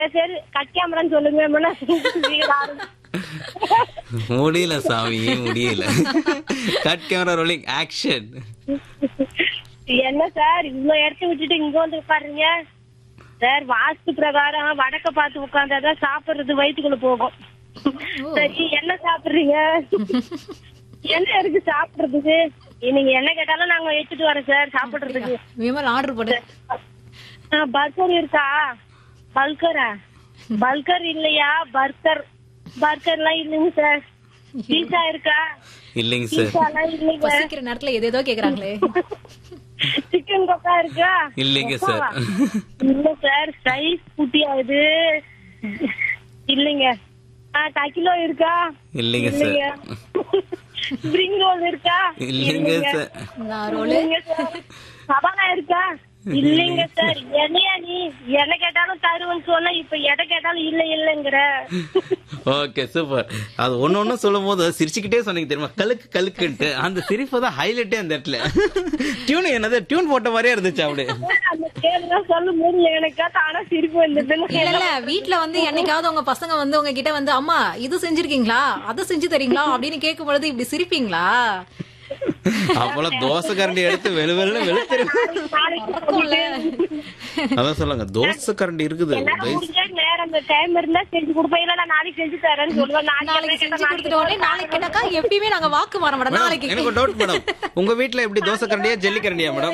சரி கட் கேமரான்னு சொல்லுங்க முன்ன சீக்கிரம் ஆரம்பி. முடியல சாமி முடியல கட் கேமரா ரோலிங் ஆக்ஷன் என்ன சார் இவ்வளவு இடத்த விட்டுட்டு இங்க வந்து உட்காருங்க சார் வாஸ்து பிரகாரம் வடக்க பார்த்து உட்கார்ந்தாதான் சாப்பிடுறது வயிற்றுக்குள்ள போகும் சரி என்ன சாப்பிடுறீங்க என்ன இருக்கு சாப்பிடுறதுக்கு நீங்க என்ன கேட்டாலும் நாங்க எடுத்துட்டு வரோம் சார் சாப்பிடுறதுக்கு விமல் ஆர்டர் போடு பர்கர் இருக்கா பல்கரா பல்கர் இல்லையா பர்கர் பர்கர்லாம் இல்லைங்க சார் பீஸா இருக்கா இல்லைங்க சார் பீஸாலாம் இல்லைங்க பசிக்கிற நேரத்துல எதேதோ கேக்குறாங்களே சிக்கன் கொக்கா இருக்கா இல்லைங்க சார் இல்ல சார் சைஸ் குட்டியா இது இல்லைங்க ஆ டக்கிலோ இருக்கா இல்லைங்க சார் ஸ்ப்ரிங் ரோல் இருக்கா இல்லைங்க சார் நான் ரோலு இல்லைங்க சார் சபானா இருக்கா இல்லைங்க சார் என்னையா நீ என்ன கேட்டாலும் தருவேன்னு சொன்னா இப்ப எதை கேட்டாலும் இல்ல இல்லங்கிற ஓகே சூப்பர் அது ஒண்ணு ஒண்ணு சொல்லும் போது சிரிச்சுக்கிட்டே சொன்னீங்க தெரியுமா கலுக்கு கலுக்குன்ட்டு அந்த சிரிப்பு தான் ஹைலைட்டே அந்த இடத்துல டியூன் என்னது டியூன் போட்ட மாதிரியே இருந்துச்சு அப்படி அந்த பேர்லாம் சொல்லும் போது எனக்கு தானா சிரிப்பு வந்தது இல்ல இல்ல வீட்ல வந்து என்னைக்காவது உங்க பசங்க வந்து உங்க கிட்ட வந்து அம்மா இது செஞ்சிருக்கீங்களா அதை செஞ்சு தரீங்களா அப்படின்னு கேட்கும் பொழுது இப்படி சிரிப்பீங்களா அப்போலாம் தோசை கரண்டி எடுத்து வெளு வெளுன்னு வெளுத்துரு இருக்கும்ல. அதான் சொல்லுங்க தோசை கரண்டி இருக்குது என்னால தயவு- முடிஞ்ச நேரம் அந்த டைம் இருந்தா செஞ்சு கொடுப்பேன் இல்ல நான் நாளைக்கு செஞ்சு தரேன்னு சொல்லுவேன் நாளைக்கு நாளைக்கு செஞ்சு கொடுத்துட்டு உடனே நாளைக்கு கேட்டாக்கா எப்பயுமே நாங்க வாக்கு மாற மாட்டோம் மேடம் நாளைக்கு எனக்கு டவுட் மேடம் உங்க வீட்ல எப்படி தோசை கரண்டியா ஜல்லி கரண்டியா மேடம்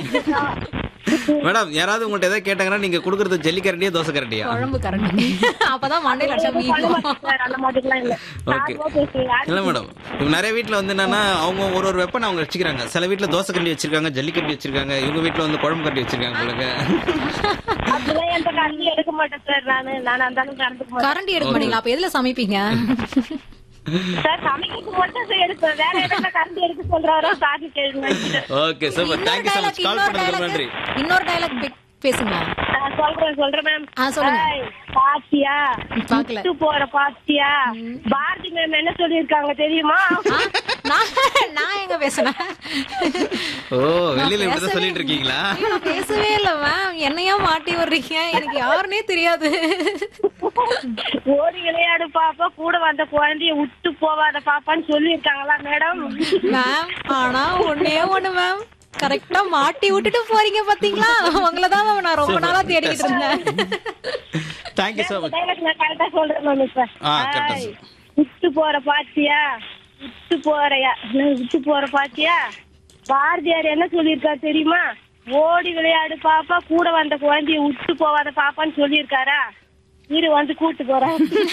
மேடம் யாராவது உங்கள்ட்ட ஏதாவது கேட்டாங்கன்னா நீங்க கொடுக்கறது ஜல்லி கரண்டியா தோசை கரண்டியா குழம்பு கரண்டி அப்பதான் மண்டையில அடிச்சா மீக்கும் சார் அந்த மாதிரிலாம் இல்ல ஓகே சார்பா பேசுங்க இல்ல மேடம் இப்ப நிறைய வீட்ல வந்து என்னன்னா அவங்க ஒரு ஒரு வெப்பன் அவங்க வச்சுக்கிறாங்க சில வீட்ல தோசை கரண்டி வச்சிருக்காங்க ஜல்லி கரண்டி வச்சிருக்காங்க இவங்க வீட்ல வந்து குழம்பு கரண்டி வச்சிருக்காங்க போலங்க அப்படிலாம் எந்த கரண்டி எடுக்க மாட்டேன் சார் நானு நான் அந்த அளவுக்கு கரண்ட் மாட்டேன் கரண்டி எடுக்க மாட்டீங்களா அப்ப எதுல சமைப்பீங்க சார் சமைக்கிறது மட்டும் தான் எடுப்பேன் வேற எதுவும் கரண்டி எடுக்க சொல்றாரோ சாரி கேளுங்க ஓகே சூப்பர் இன்னொரு thank you so dialogue, much call இன்னொரு பண்ணதுக்கு dialogue, நன்றி இன்னொரு டைலாக் பேசுங்க நான் சொல்றேன் சொல்றேன் மேம் ஆ, சொல்லுங்க. பாத்தியா பாக்கல. விட்டு போற பாத்தியா பாரதி மேம் என்ன சொல்லிருக்காங்க தெரியுமா ஆ, நான் நான் எங்க பேசுனேன் ஓ வெளியில இப்படிதான் சொல்லிட்டு இருக்கீங்களா ஐயோ, நான் பேசவே இல்ல மேம் என்னையா மாட்டி விடுறீங்க எனக்கு யாருன்னே தெரியாது ஓடி விளையாடு பாப்பா கூட வந்த குழந்தைய விட்டு போவாத பாப்பான்னு சொல்லியிருக்காங்களா மேடம் மேம் ஆனா ஒண்ணே ஒண்ணு மேம் கரெக்டா மாட்டி விட்டுட்டு போறீங்க பாத்தீங்களா உங்களை தான் மேம் நான் ரொம்ப நாளா தேடிக்கிட்டு இருந்தேன் தேங்க்யூ so மச் டைலாக் நான் கரெக்டா சொல்றேன் மேம் இப்ப ஆ, correct ஆ ஆய், சொல்லு. விட்டு போற பாத்தியா விட்டு போறயா என்ன விட்டு போற பாத்தியா பாரதியார் என்ன சொல்லியிருக்காரு தெரியுமா ஓடி விளையாடு பாப்பா கூட வந்த குழந்தைய விட்டு போவாத பாப்பான்னு சொல்லியிருக்காரா இரு வந்து கூட்டு போறேன்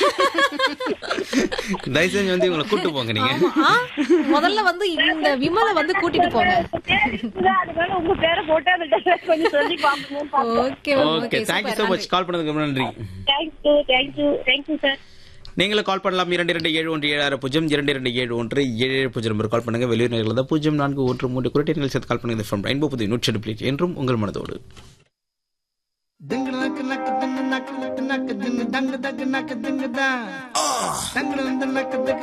தயவு செஞ்சு வந்து இவங்களை கூட்டு போங்க நீங்க ஆ, முதல்ல வந்து இந்த விமலை வந்து கூட்டிட்டு போங்க அதனால உங்க பேரை போட்டு அந்த dialogue கொஞ்சம் சொல்லி பாப்போம் okay okay thank you so much call பண்ணதுக்கு நன்றி தேங்க்யூ தேங்க்யூ தேங்க்யூ சார் நீங்களும் கால் பண்ணலாம் இரண்டு இரண்டு ஏழு ஒன்று ஏழு ஆறு பூஜ்ஜியம் இரண்டு இரண்டு ஏழு ஒன்று ஏழு ஏழு பூஜ்ஜியம் நம்பர் கால் பண்ணுங்க வெளியூர் நேரில் தான் பூஜ்ஜியம் நான்கு ஒன்று மூன்று குரட்டை நிகழ்ச்சி சேர்த்து கால் பண்ணுங்க ஃப்ரம் ரெயின்போ புது நூற்றி ரெண்டு பிளேட் என்றும் உங்கள் மனதோடு Ding nak nak ding nak nak nak ding dang dang nak ding da. Dang dang nak ding